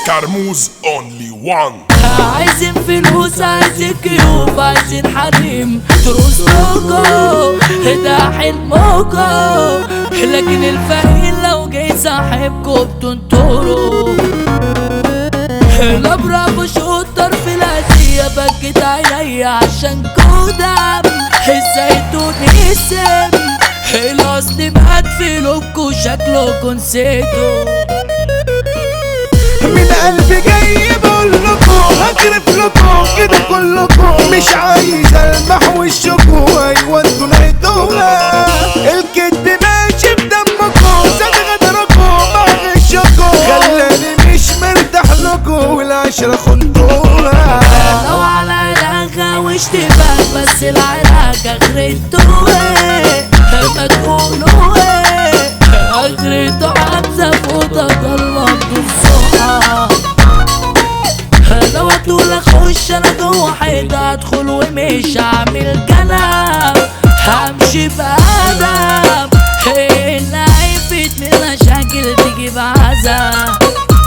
كرموز اونلي وان عايزين فلوس عايزين كيوب عايزين حريم تروس لوكو ده حلمكو لكن الفقير لو جاي صاحبكم بتنطروا لا برافو شوتر في الأسية بكت عيني عشان كودم الزيتون اسم الأصل بقت في لبكو شكلكوا نسيتوا من قلبي جاي بقول لكم هجرف لكم كده كلكم مش عايز المح وشكم ايوه انتوا لقيتوها الكدب ماشي بدمكم زاد غدركم مع غشكم خلاني مش مرتاح لكم والعشرة خنتوها لو على علاقة واشتباه بس العلاقة اخرتوها ما تقولوا ايه اخرته حمزة فوضى ضلمة بصحى لو هتقول اخش انا جوه حيطة ادخل ومش هعمل كلام همشي بأدب اللي هيفيد من مشاكل تجيب عذاب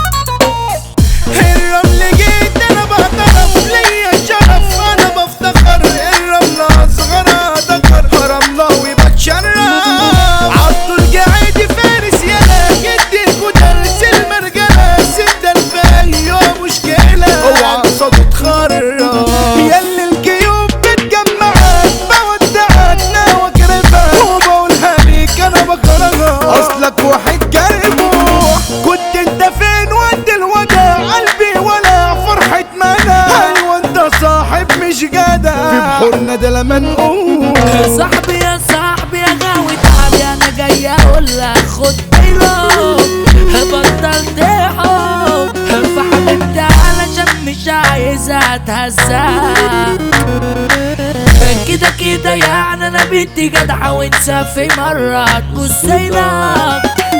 الرمل جيت انا بعترف ليا شرف انا بفتخر الرمل اصغر ذكر رملاوي بتشرف عبدو القاعد فارس يلا جدك ودرس المرجلة سد الفاي مشكلة اوعى صوت تخرب يلا الجيوب بتجمعك بودعك ناوى كرفك وبقولها ليك انا بكرهك اصلك واحد جربوح كنت انت فين وقت الوداع قلبي ولا فرحة منى ايوه انت صاحب مش جدع في بحورنا ده لما نقول صاحبي يا صاحبي يا غاوي تعبي انا جاي اقول لك خد كيلو بطلت حب فحبيبتي علشان مش عايزة اتهزق كده كده يعني انا بنتي جدعة وانسى في مرة تبص لك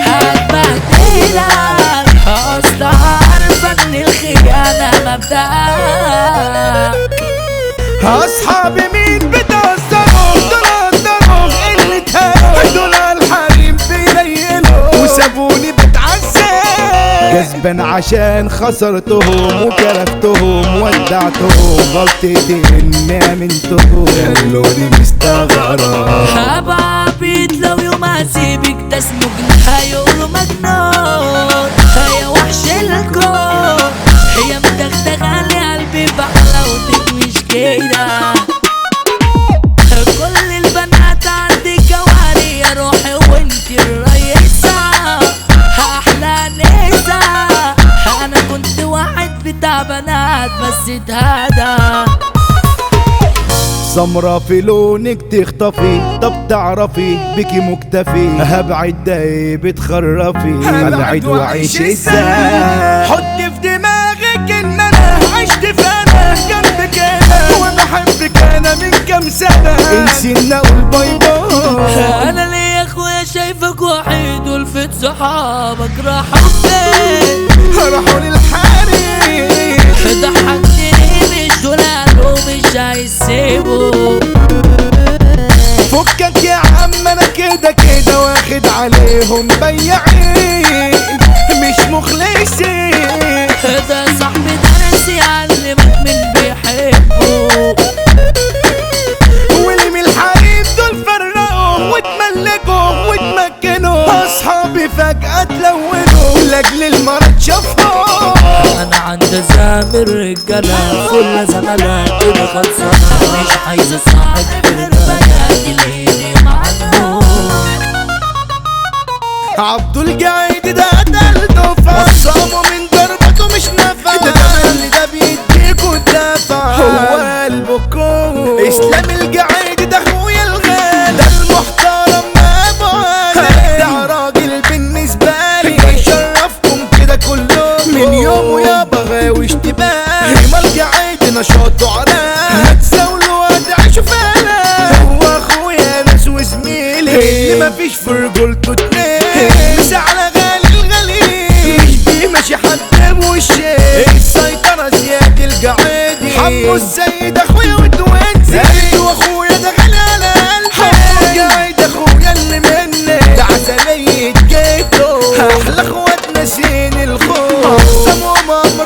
هتبهدلك اصلها عارفة ان الخيانة مبدأك اصحابي مين بتهزروا دول قدروا اللي تهروا دول الحريم بيليلوا وسابوني بتعذب كسبان عشان خسرتهم وكرفتهم ودعتهم غلطتي اني امنتهم خلوني مستغرب هبقى عبيط لو يوم هسيبك ده اسمه جنيه هيقولوا مجنون هي وحش الكون هي مدغدغة لي قلبي بحلاوتك مش كده كل البنات عندي جواري يا روحي وانتي الرئيسة احلى نسا انا كنت واحد بتاع بنات بس اتهدى سمرة في لونك تخطفي طب تعرفي بكي مكتفي هبعد داي بتخرفي هبعد واعيش ازاي حط في دماغك ان انا عشت في انا جنبك انا وبحبك انا من كام سنة انسينا اقول باي باي انا ليه يا اخويا شايفك وحيد ولفت صحابك راحوا فين راحوا للحريم ضحكتني مش دول قالوا مش هيسيبوا فكك يا عم انا كده كده واخد عليهم بياعين مش مخلصين ده صاحبي درس يعلمك من بيحبه واللي من الحريم دول فرقوا واتملكوا واتمكنوا اصحابي فجأة تلونوا لاجل المرض شافوا انا عند زامر رجاله كل زملاء كده خلصانه مش عايز صاحب غير بناتي ليلي معنون عبدو القاعد ده قتلته فصامه من ضربته مش نفع ده ده اللي ده بيديك ودافع هو قلبكم اسلام القاعد ده اخويا الغالي ده المحترم ما ابو علي ده راجل بالنسبه لي يشرفكم كده كلكم من يومه يابا غاوي اشتباه ما القاعد نشاطه على هتزاولوا هتعيشوا فانا هو اخويا ناس وزميلي اللي مفيش في رجولته اتنين مش على غالي الغالي مش بيمشي حد بوشي السيطرة زياد القعادي حمو السيد اخويا وتوانسي ايوه اخويا ده غالي على قلبي حمو القاعد اخويا اللي مني ده عسلية جيته احلى اخواتنا سين الخوف سمو ماما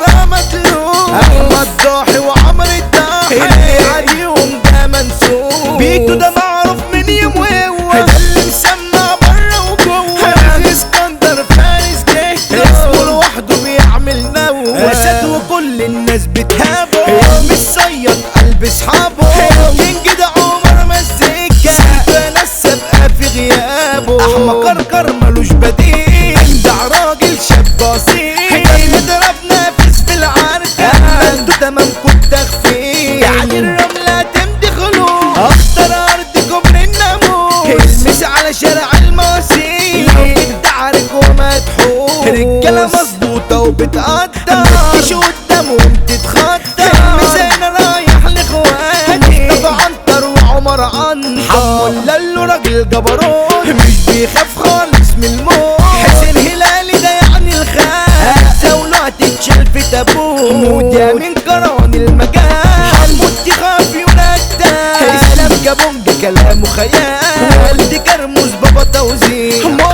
كل الناس بتهابه مش صياد قلب اصحابه كينج ده عمر مزيكا سلطان السابقة في غيابه احمى كركر ملوش بديل ده راجل شاب بسيط نضرب نافس في العركة انتوا تمامكم تخفيل يعني الرملة تمضي خلود اخطر ارضكم للناموس المس على شارع المواسير لو انت عارك ومدحوس رجالة مظبوطة وبتقطع متمشي قدامهم تتخطى الميزان رايح لاخواني مصطفى عنتر وعمر عنتر حمو لالو راجل جبروت مش بيخاف خالص من الموت حسين هلالي ده يعني الخال زاوله هتتشال في تابوت موديا من كران المكان حمودي خافي ونكتة اسلام جابونجا كلامه خيال والدي كرموز بابا توزيع